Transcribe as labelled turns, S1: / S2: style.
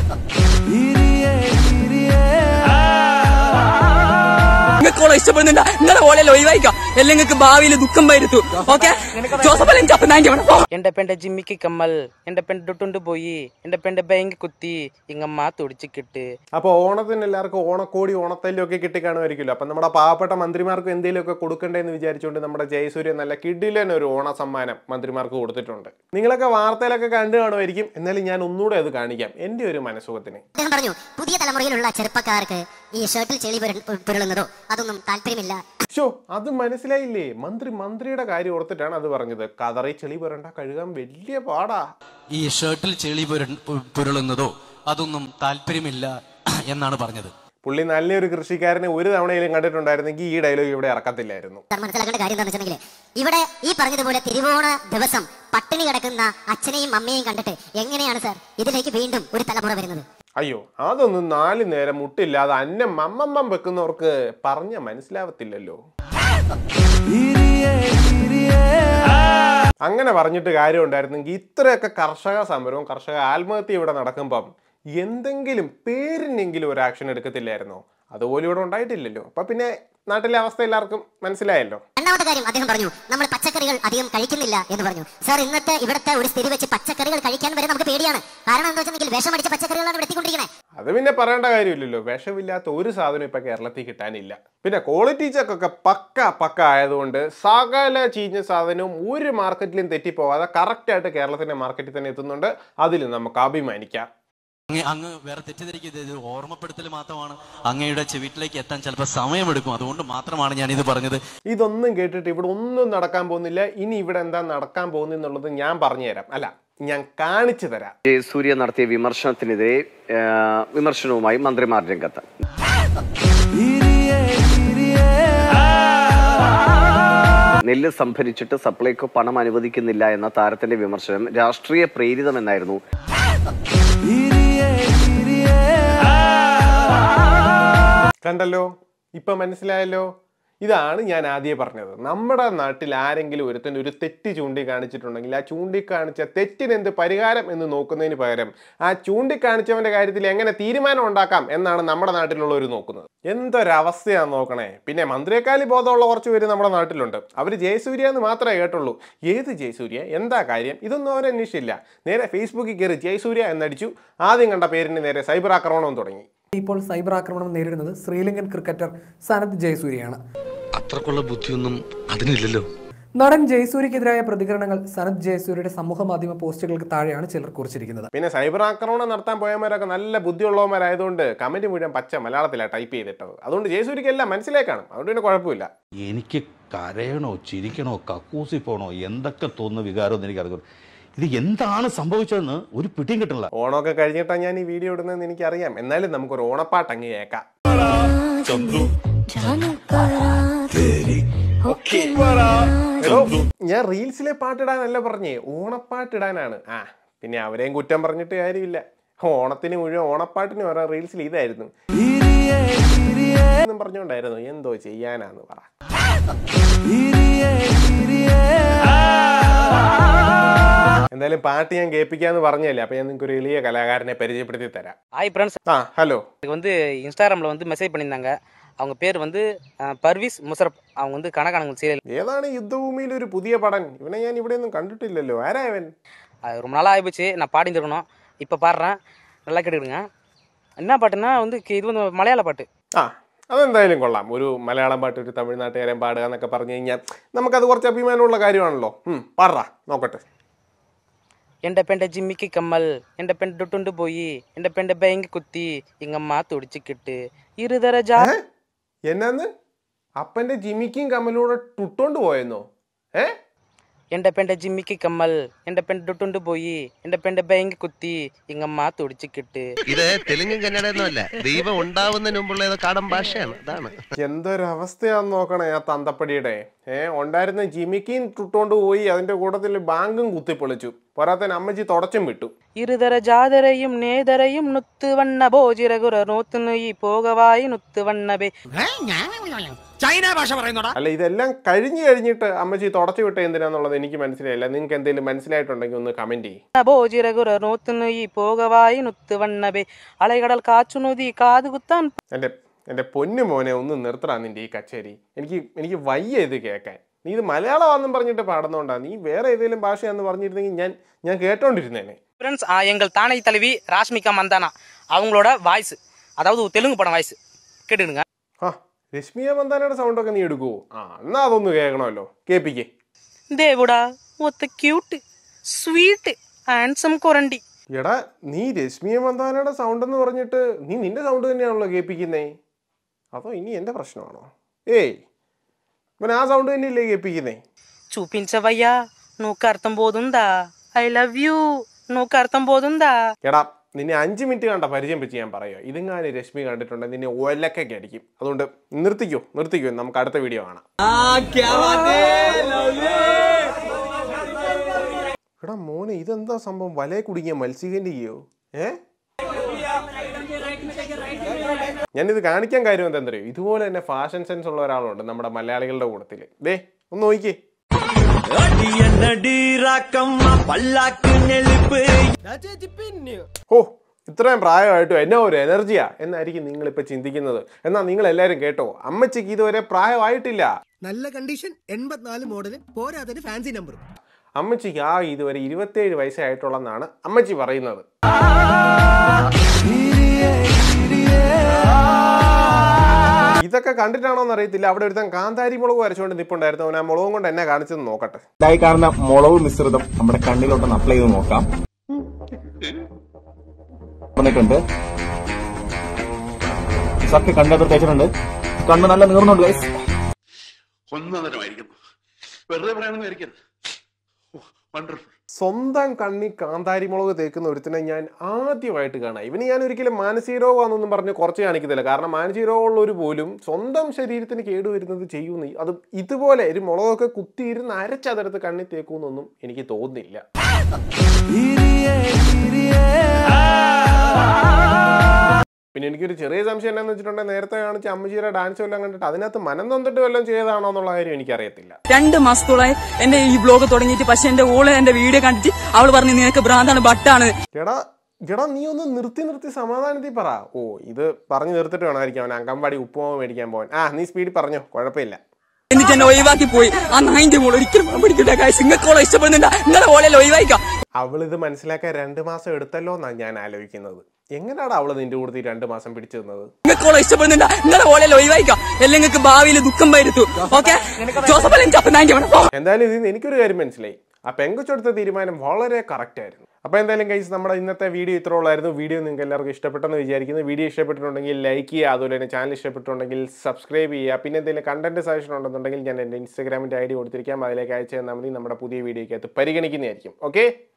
S1: നിങ്ങൾക്ക് ഓളെ ഇഷ്ടപ്പെടുന്നുണ്ട നിങ്ങളെ ഓളെല്ലാം ഒഴിവായിക്കാം എല്ലാം നിങ്ങൾക്ക് ഭാവിയിൽ ദുഃഖം വരുത്തു ഓക്കെ ജോസഫ് അല്ലേ ചപ്പ് നാങ്കി വേണം
S2: എന്റെ പെണ്ടെ ജിമ്മിക്ക് കമ്മൽ എന്റെ പെണ്ണ് ഡൊട്ടുണ്ട് പോയി എന്റെ പെണ്ടെ ബാങ്ക് കുത്തി ഇങ്ങമ്മ തുടിച്ചിക്കിട്ട്
S3: അപ്പോൾ ഓണത്തിന് എല്ലാവർക്കും ഓണക്കോടി ഓണത്തല്ലും ഒക്കെ കിട്ടിക്കാണുമായിരിക്കുമല്ലോ അപ്പം നമ്മുടെ പാവപ്പെട്ട മന്ത്രിമാർക്ക് എന്തെങ്കിലുമൊക്കെ കൊടുക്കണ്ടേന്ന് വിചാരിച്ചുകൊണ്ട് നമ്മുടെ ജയസൂര്യ നല്ല കിഡിലൻ ഒരു ഓണ സമ്മാനം മന്ത്രിമാർക്ക് കൊടുത്തിട്ടുണ്ട് നിങ്ങളൊക്കെ വാർത്തയിലൊക്കെ കണ്ടു കാണുമായിരിക്കും എന്നാലും ഞാൻ ഒന്നുകൂടെ അത് കാണിക്കാം എൻ്റെ ഒരു മനസ്സുഖത്തിന്
S4: അദ്ദേഹം പറഞ്ഞു പുതിയ തലമുറയിലുള്ള ചെറുപ്പക്കാർക്ക് ഈ ഷർട്ടിൽ ചെളി പുര- പുരളുന്നതോ അതൊന്നും താല്പര്യമില്ല
S3: ഷോ അത് മനസ്സിലായില്ലേ മന്ത്രി മന്ത്രിയുടെ കാര്യം ഓർത്തിട്ടാണ് അത് പറഞ്ഞത് കതറി ചെളി പുരണ്ട കഴുകാൻ വലിയ പാടാ
S5: ഈ ഷർട്ടിൽ ചെളി പുര- പു- പുരളുന്നതോ അതൊന്നും താല്പര്യമില്ല എന്നാണ് പറഞ്ഞത്
S3: പുള്ളി നല്ലൊരു കൃഷിക്കാരനെ ഒരു തവണയിലും കണ്ടിട്ടുണ്ടായിരുന്നെങ്കിൽ ഈ ഡയലോഗ് ഇവിടെ ഇറക്കത്തില്ലായിരുന്നു
S4: താൻ മനസ്സിലാക്കേണ്ട കാര്യം എന്താണെന്ന് വെച്ചിട്ടുണ്ടെങ്കിൽ ഇവിടെ ഈ പറഞ്ഞതുപോലെ തിരുവോണ ദിവസം പട്ടിണി കിടക്കുന്ന അച്ഛനെയും അമ്മയെയും കണ്ടിട്ട് എങ്ങനെയാണ് സാർ ഇതിലേക്ക് വീണ്ടും ഒരു തലമുറ വരുന്നത്
S3: അയ്യോ അതൊന്നും നാല് നേരം മുട്ടില്ലാതെ അന്നം മമ്മമ്മം വെക്കുന്നവർക്ക് പറഞ്ഞ മനസ്സിലാവത്തില്ലല്ലോ അങ്ങനെ പറഞ്ഞിട്ട് കാര്യം ഉണ്ടായിരുന്നെങ്കിൽ ഇത്രയൊക്കെ കർഷക സമരവും കർഷക ആത്മഹത്യ ഇവിടെ നടക്കുമ്പം എന്തെങ്കിലും പേരിനെങ്കിലും ഒരു ആക്ഷൻ എടുക്കത്തില്ലായിരുന്നോ അതുപോലെ ഇവിടെ ഉണ്ടായിട്ടില്ലല്ലോ അപ്പൊ പിന്നെ നാട്ടിലെ അവസ്ഥ എല്ലാവർക്കും മനസ്സിലായല്ലോ
S4: രണ്ടാമത്തെ കാര്യം അദ്ദേഹം പറഞ്ഞു നമ്മൾ പച്ചക്കറികൾ അധികം കഴിക്കുന്നില്ല എന്ന് പറഞ്ഞു സാർ ഇന്നത്തെ ഇവിടുത്തെ ഒരു സ്ഥിതി വെച്ച് പച്ചക്കറികൾ കഴിക്കാൻ വരെ നമുക്ക് പേടിയാണ് കാരണം എന്താ വെച്ചിട്ടുണ്ടെങ്കിൽ വിഷമടിച്ച പച്ചക്കറികളാണ് ഇവിടെ എത്തിക്കൊണ്ടിരിക്കുന്നത്
S3: അത് പിന്നെ പറയേണ്ട കാര്യമില്ലല്ലോ വിഷമില്ലാത്ത ഒരു സാധനം ഇപ്പൊ കേരളത്തിൽ കിട്ടാനില്ല പിന്നെ ക്വാളിറ്റി ചെക്കൊക്കെ പക്ക പക്ക ആയതുകൊണ്ട് സകല ചീഞ്ഞ സാധനവും ഒരു മാർക്കറ്റിലും തെറ്റിപ്പോവാതെ കറക്റ്റായിട്ട് കേരളത്തിന്റെ മാർക്കറ്റിൽ തന്നെ എത്തുന്നുണ്ട് അതിൽ നമുക്ക് അഭിമാനിക്കാം
S5: അങ്ങ് അങ്ങ് വേറെ തെറ്റിദ്ധരിക്കരുത് ഇത് ഓർമ്മപ്പെടുത്തൽ മാത്രമാണ് അങ്ങയുടെ വീട്ടിലേക്ക് എത്താൻ ചിലപ്പോൾ സമയമെടുക്കും അതുകൊണ്ട് മാത്രമാണ് ഞാൻ ഇത് പറഞ്ഞത്
S3: ഇതൊന്നും കേട്ടിട്ട് ഇവിടെ ഒന്നും നടക്കാൻ പോകുന്നില്ല ഇനി ഇവിടെ എന്താ നടക്കാൻ പോകുന്നെന്നുള്ളത് ഞാൻ പറഞ്ഞുതരാം അല്ല ഞാൻ കാണിച്ചു തരാം
S6: ജയസൂര്യ നടത്തിയ വിമർശനത്തിനെതിരെ ആ, വിമർശനവുമായി മന്ത്രിമാർ രംഗത്ത് നെല്ല് സംഭരിച്ചിട്ട് സപ്ലൈകോ പണം അനുവദിക്കുന്നില്ല എന്ന താരത്തിന്റെ വിമർശനം രാഷ്ട്രീയ പ്രേരിതമെന്നായിരുന്നു
S3: കണ്ടല്ലോ ഇപ്പൊ മനസ്സിലായല്ലോ ഇതാണ് ഞാൻ ആദ്യം പറഞ്ഞത് നമ്മുടെ നാട്ടിൽ ആരെങ്കിലും ഒരുത്തൻ ഒരു തെറ്റ് ചൂണ്ടിക്കാണിച്ചിട്ടുണ്ടെങ്കിൽ ആ ചൂണ്ടിക്കാണിച്ച തെറ്റിന് എന്ത് പരിഹാരം എന്ന് നോക്കുന്നതിന് പകരം ആ ചൂണ്ടിക്കാണിച്ചവന്റെ കാര്യത്തിൽ എങ്ങനെ തീരുമാനം ഉണ്ടാക്കാം എന്നാണ് നമ്മുടെ നാട്ടിലുള്ളവർ നോക്കുന്നത് എന്തൊരവസ്ഥയാന്ന് നോക്കണേ പിന്നെ മന്ത്രിയെക്കാലി ബോധമുള്ള കുറച്ച് പേര് നമ്മുടെ നാട്ടിലുണ്ട് അവർ ജയസൂര്യ എന്ന് മാത്രമേ കേട്ടുള്ളൂ ഏത് ജയസൂര്യ എന്താ കാര്യം ഇതൊന്നും അവർ അന്വേഷിച്ചില്ല നേരെ ഫേസ്ബുക്കിൽ കയറി ജയസൂര്യ എന്നടിച്ചു ആദ്യം കണ്ട പേരിന് നേരെ സൈബർ ആക്രമണവും തുടങ്ങി
S7: ഇപ്പോൾ സൈബർ ആക്രമണം നേരിടുന്നത് ശ്രീലങ്കൻ ക്രിക്കറ്റർ സനത് ജയസൂര്യയാണ്
S8: അത്രക്കുള്ള ബുദ്ധിയൊന്നും അതിനില്ലല്ലോ
S7: നടൻ ജയസൂര്യക്കെതിരായ പ്രതികരണങ്ങൾ സനത് ജയസൂര്യയുടെ സമൂഹ മാധ്യമ പോസ്റ്റുകൾക്ക് താഴെയാണ് ചിലർ കുറിച്ചിരിക്കുന്നത്
S3: പിന്നെ സൈബർ ആക്രമണം നടത്താൻ പോയവരൊക്കെ നല്ല ബുദ്ധിയുള്ളവന്മാരായതുകൊണ്ട് കമന്റ് മുഴുവൻ പച്ച മലയാളത്തിലാണ് ടൈപ്പ് ചെയ്തിട്ടത് അതുകൊണ്ട് ജയസൂരിക്ക് എല്ലാം മനസ്സിലായി കാണും അതുകൊണ്ട് പിന്നെ കുഴപ്പമില്ല
S9: എനിക്ക് കരയണോ ചിരിക്കണോ കക്കൂസി പോണോ എന്തൊക്കെ തോന്നുന്ന വികാരമൊന്നും എനിക്ക് അറിയാം ഇത് എന്താണ് സംഭവിച്ചതെന്ന് ഒരു പിടിയും കിട്ടണില്ല
S3: ഓണമൊക്കെ കഴിഞ്ഞിട്ടാണ് ഞാൻ ഈ വീഡിയോ ഇടുന്നതെന്ന് എനിക്കറിയാം എന്നാലും നമുക്കൊരു ഓണപ്പാട്ട് അങ്ങ് കേൾക്കാം എടോ, ഞാൻ റീൽസിലെ പാട്ടിടാനല്ല പറഞ്ഞേ ഓണപ്പാട്ടിടാനാണ് ആ പിന്നെ അവരെയും കുറ്റം പറഞ്ഞിട്ട് കാര്യമില്ല ഓണത്തിന് മുഴുവൻ ഓണപ്പാട്ടിന് ഓരോ റീൽസിൽ ഇതായിരുന്നു എന്നും പറഞ്ഞുകൊണ്ടായിരുന്നു എന്തോ ചെയ്യാനാന്ന് പറ എന്തായാലും പാട്ട് ഞാൻ കേൾപ്പിക്കാന്ന് പറഞ്ഞല്ലേ അപ്പൊ ഞാൻ നിങ്ങൾക്ക് ഒരു എളിയ കലാകാരനെ പരിചയപ്പെടുത്തി തരാം
S2: ஹாய் ஃப்ரெண்ட்ஸ்
S3: ആ ഹലോ
S2: எனக்கு வந்து இன்ஸ்டாகிராமில் வந்து மெசேஜ் பண்ணியிருந்தாங்க அவங்க பேர் வந்து அஹ், பர்வீஸ் முசரப் அவங்க வந்து கணக்கானங்க சீரியல்
S3: ഏതാണ് യുദ്ധഭൂമിയിൽ ഒരു പുതിയ പടൻ ഇവനെ ഞാൻ ഇവിടെ ഒന്നും കണ്ടിട്ടില്ലല്ലോ ആരാ ഇവൻ
S2: அது ரொம்ப நாளாக ஆகிப்போச்சு நான் பாடிந்துருக்கணும் இப்போ பாடுறேன் நல்லா கேட்டுக்கிடுங்க என்ன பாட்டுன்னா வந்து கி- இது வந்து மலையாள பாட்டு
S3: ആ അതെന്തായാലും കൊള്ളാം ഒരു മലയാളം പാട്ട് ഒരു തമിഴ്നാട്ടുകാരൻ പാടുക എന്നൊക്കെ പറഞ്ഞു കഴിഞ്ഞാൽ നമുക്കത് കുറച്ച് അഭിമാനമുള്ള കാര്യമാണല്ലോ ഉം, പാടാ നോക്കട്ടെ
S2: ఎండ పెండ జిమ్మికి కమ్మల్ ఎండ పెండ డొట్టుండు పోయి ఎండ పెండ బయంగి కుత్తి ఇంగమ్మ తుడిచికిట్టు ഇരുതര ജാ
S3: ഏ? എന്നാന്ന് അപ്പന്റെ ജിമിക്കും കമ്മലൂടെ ടുട്ടോണ്ട് പോയെന്നോ ഏ
S2: ఎండ పెండ జిమ్మికి కమ్మల్ ఎండ పెండ డొట్టుండు పోయి ఎండ పెండ బయంగి కుత్తి ఇంగమ్మ തുടിച്ചിക്കിട്ട്
S8: ഇത് തെലുങ്കും കന്നഡയൊന്നും അല്ല ദൈവം ഉണ്ടാവുന്നതിന് മുമ്പുള്ള ഏതോ കാടൻ ഭാഷയാണ് അതാണ്
S3: എന്തൊരവസ്ഥയാന്ന് നോക്കണേ ആ തന്തപ്പടിയുടെ ഏ ഉണ്ടായിരുന്ന ജിമിക്കിയും ടുട്ടോണ്ട് പോയി അതിന്റെ കൂട്ടത്തിൽ ബാങ്കും കുത്തിപ്പൊളിച്ചു പോരാത്തന്നെ അമ്മച്ചി തുടച്ചും വിട്ടു
S2: ഇരുതര ജാതരയും നേതരയും നുത്ത് വണ്ണ ഭോജിരകുര നോത്തുന്നു ഈ പോകവായി നുത്ത് വണ്ണബേ
S10: ചൈന ഭാഷ പറയുന്നോടാ
S3: അല്ല ഇതെല്ലാം കഴിഞ്ഞു കഴിഞ്ഞിട്ട് അമ്മച്ചി തുടച്ചു വിട്ട എന്തിനാന്നുള്ളത് എനിക്ക് മനസ്സിലായില്ല നിങ്ങൾക്ക് എന്തെങ്കിലും മനസ്സിലായിട്ടുണ്ടെങ്കിൽ ഒന്ന് കമന്റ് ചെയ്യും
S2: ഭോജിരകുര നോത്തുന്നു ഈ പോകവായി നുത്ത് വണ്ണബേ അലകടൽ കാച്ചു നൂതി കാത് കുത്താൻ
S3: എൻ്റെ എൻ്റെ പൊന്നു മോനെ ഒന്ന് നിർത്തടാ നിന്റെ ഈ കച്ചേരി എനിക്ക് എനിക്ക് വയ്യ ഇത് കേൾക്കാൻ നീ ഇത് മലയാളമാണെന്നും പറഞ്ഞിട്ട് പാടുന്നോണ്ടാ നീ വേറെ ഏതെങ്കിലും ഭാഷയാന്ന് പറഞ്ഞിരുന്നെങ്കിൽ ഞാൻ ഞാൻ കേട്ടോണ്ടിരുന്നേനെ
S2: ஃப்ரெண்ட்ஸ் எங்கள் தானை தலைவி ராஷ்மிகா மந்தானா அவங்களோட வாய்ஸ் அதாவது தெலுங்கு படம் வாய்ஸ் கேட்டுடுங்க
S3: ആ രശ്മിയ മന്ദാനയുടെ സൗണ്ടൊക്കെ നീ എടുക്കുവോ ആ എന്നാ അതൊന്ന് കേൾക്കണമല്ലോ കേൾപ്പിക്കേ
S2: దేవుడా ఒత్త క్యూట్ స్వీట్ హ్యాండ్సమ్ కొరండి
S3: എടാ നീ രശ്മിയ മന്ദാനയുടെ സൗണ്ട് എന്ന് പറഞ്ഞിട്ട് നീ നിന്റെ സൗണ്ട് തന്നെയാണല്ലോ കേൾപ്പിക്കുന്നേ അതോ ഇനി എൻ്റെ പ്രശ്നമാണോ ഏയ് ഇവൻ ആ സൗണ്ട് തന്നെയല്ലേ കേൾപ്പിക്കുന്നേ
S2: చూపించవయ్యా నువ్వు అర్థం పోతుందా ఐ లవ్ యూ నువ్వు అర్థం పోతుందా
S3: എടാ നിന്നെ അഞ്ച് മിനിറ്റ് കണ്ട പരിചയം വെച്ച് ഞാൻ പറയുക ഇതെങ്ങാനും രശ്മി കണ്ടിട്ടുണ്ടെങ്കിൽ നിന്നെ ഒലക്കൊക്കെ അടിക്കും അതുകൊണ്ട് നിർത്തിക്കോ നിർത്തിക്കോ നമുക്ക് അടുത്ത വീഡിയോ കാണാം എടാ മോനെ ഇതെന്താ സംഭവം വലയെ കുടുങ്ങിയ മത്സ്യകന്യകയോ ഏ ഞാനിത് കാണിക്കാൻ കാര്യം എന്താ അറിയോ ഇതുപോലെ തന്നെ ഫാഷൻ സെൻസ് ഉള്ള ഒരാളുണ്ട് നമ്മുടെ മലയാളികളുടെ കൂട്ടത്തിൽ ദേ ഒന്ന് നോക്കിക്കേ ഓ ഇത്രയും പ്രായമായിട്ടും എന്നാ ഒരു എനർജിയാ എന്നായിരിക്കും നിങ്ങൾ ഇപ്പൊ ചിന്തിക്കുന്നത് എന്നാ നിങ്ങൾ എല്ലാരും കേട്ടോ അമ്മച്ചിക്ക് ഇതുവരെ പ്രായമായിട്ടില്ല
S10: നല്ല കണ്ടീഷൻ എൺപത്തിനാല് മോഡല് പോരാതെ ഫാൻസി നമ്പറും
S3: അമ്മച്ചിക്ക് ആ ഇതുവരെ ഇരുപത്തിയേഴ് വയസ്സേ ആയിട്ടുള്ളെന്നാണ് അമ്മച്ചി പറയുന്നത് ഇതൊക്കെ കണ്ടിട്ടാണോ എന്ന് അറിയത്തില്ല അവിടെ ഒരുത്തൻ കാന്താരി മുളക് വരച്ചുകൊണ്ട് നിപ്പുണ്ടായിരുന്നു അവൻ ആ മുളകും കൊണ്ട് എന്നെ കാണിച്ചത് നോക്കട്ടെ
S11: ഇതായി കാണുന്ന മുളക് മിശ്രിതം നമ്മുടെ കണ്ണിലോട്ടൊന്ന് അപ്ലൈ ചെയ്ത് നോക്കാം വന്നിട്ടുണ്ട് സത്യം കണ്ടത് തേച്ചിട്ടുണ്ട് കണ്ണ് നല്ല നീർന്നുണ്ട് ഗൈസ്
S9: ഒന്നരമായിരിക്കുന്നു വെറുതെ പറയണമെന്ന് വിചാരിക്കരുത് വണ്ടർഫുൾ
S3: സ്വന്തം കണ്ണി കാന്താരി മുളക് തേക്കുന്ന ഒരുത്തിനെ ഞാൻ ആദ്യമായിട്ട് കാണാം ഇവന് ഞാൻ ഒരിക്കലും മാനസിക രോഗമാണെന്നൊന്നും പറഞ്ഞ് കുറച്ച് കാണിക്കത്തില്ല കാരണം മാനസിക രോഗമുള്ളവർ പോലും സ്വന്തം ശരീരത്തിന് കേടുവരുന്നത് ചെയ്യുന്നു അത് ഇതുപോലെ ഒരു മുളകൊക്കെ കുത്തിയിരുന്ന് അരച്ചതെടുത്ത് കണ്ണി തേക്കുമെന്നൊന്നും എനിക്ക് തോന്നുന്നില്ല പിന്നെ എനിക്കൊരു ചെറിയ സംശയം എന്താണെന്ന് വെച്ചിട്ടുണ്ടെങ്കിൽ നേരത്തെ കാണിച്ച അമ്മച്ചിയുടെ ഡാൻസ് എല്ലാം കണ്ടിട്ട് അതിനകത്ത് മനം നൊന്നിട്ട് വല്ലതും ചെയ്തതാണോ എന്നുള്ള കാര്യം എനിക്കറിയത്തില്ല
S1: രണ്ട് മാസത്തോളായി എന്റെ ഈ ബ്ലോഗ് തുടങ്ങിയിട്ട് പക്ഷെ എന്റെ ഓള് എന്റെ വീഡിയോ കണ്ടിട്ട് അവള് പറഞ്ഞു നിനക്ക് ഭ്രാന്താണ് ബട്ടാണ്
S3: എടാ എടാ നീ ഒന്ന് നിർത്തി നിർത്തി സമാധാനത്തിൽ പറ ഓ ഇത് പറഞ്ഞു നിർത്തിട്ട് വേണമായിരിക്കും അവൻ അങ്കമ്പാടി ഉപ്പുമാവ് മേടിക്കാൻ പോകാൻ ആ നീ സ്പീഡിൽ പറഞ്ഞോ കുഴപ്പമില്ല
S1: എന്നിട്ട് എന്നെ ഒഴിവാക്കി പോയി ആ നായിന്റെ മോള് ഒരിക്കലും പിടിക്കില്ല കാശ് നിങ്ങൾക്കോളം ഇഷ്ടപ്പെടുന്നുണ്ട് നിങ്ങളെ ഓളെല്ലാം ഒഴിവാക്കാം
S3: അവളിത് മനസ്സിലാക്കാൻ രണ്ട് മാസം എടുത്തല്ലോ എന്നാണ് ഞാൻ ആലോചിക്കുന്നത് എങ്ങനെയാണ് അവള് നിന്റെ കൂടുതൽ രണ്ട് മാസം പിടിച്ചു തന്നത്
S1: നിങ്ങൾക്കോളം ഇഷ്ടപ്പെടുന്നുണ്ട് നിങ്ങളെ ഓളെല്ലാം ഒഴിവാക്കാം എല്ലാം നിങ്ങൾക്ക് ഭാവിയിൽ ദുഃഖം വരുത്തു ഓക്കെ ജോസഫ് അല്ലെങ്കിൽ ചപ്പ് നായിന്റെ വേണം പോ.
S3: എന്തായാലും ഇതിന് എനിക്കൊരു കാര്യം മനസ്സിലായി ആ പെങ്കൊച്ചെടുത്ത തീരുമാനം വളരെ കറക്റ്റ് ആയിരുന്നു അപ്പോൾ എന്തായാലും കൈസ് നമ്മുടെ ഇന്നത്തെ വീഡിയോ ഇത്ര ഉള്ളായിരുന്നു വീഡിയോ നിങ്ങൾക്ക് എല്ലാവർക്കും ഇഷ്ടപ്പെട്ടെന്ന് വിചാരിക്കുന്നു വീഡിയോ ഇഷ്ടപ്പെട്ടിട്ടുണ്ടെങ്കിൽ ലൈക്ക് ചെയ്യുക അതുപോലെ തന്നെ ചാനൽ ഇഷ്ടപ്പെട്ടിട്ടുണ്ടെങ്കിൽ സബ്സ്ക്രൈബ് ചെയ്യുക പിന്നെ എന്തെങ്കിലും കണ്ടന്റ് സജഷൻ ഉണ്ടെന്നുണ്ടെങ്കിൽ ഞാൻ എൻ്റെ ഇൻസ്റ്റാഗ്രാമിൻ്റെ ഐ ഡി കൊടുത്തിരിക്കാം അതിലേക്ക് അയച്ചു തന്നാൽ മതി നമ്മുടെ പുതിയ വീഡിയോയ്ക്കകത്ത് പരിഗണിക്കുന്നതായിരിക്കും ഓക്കെ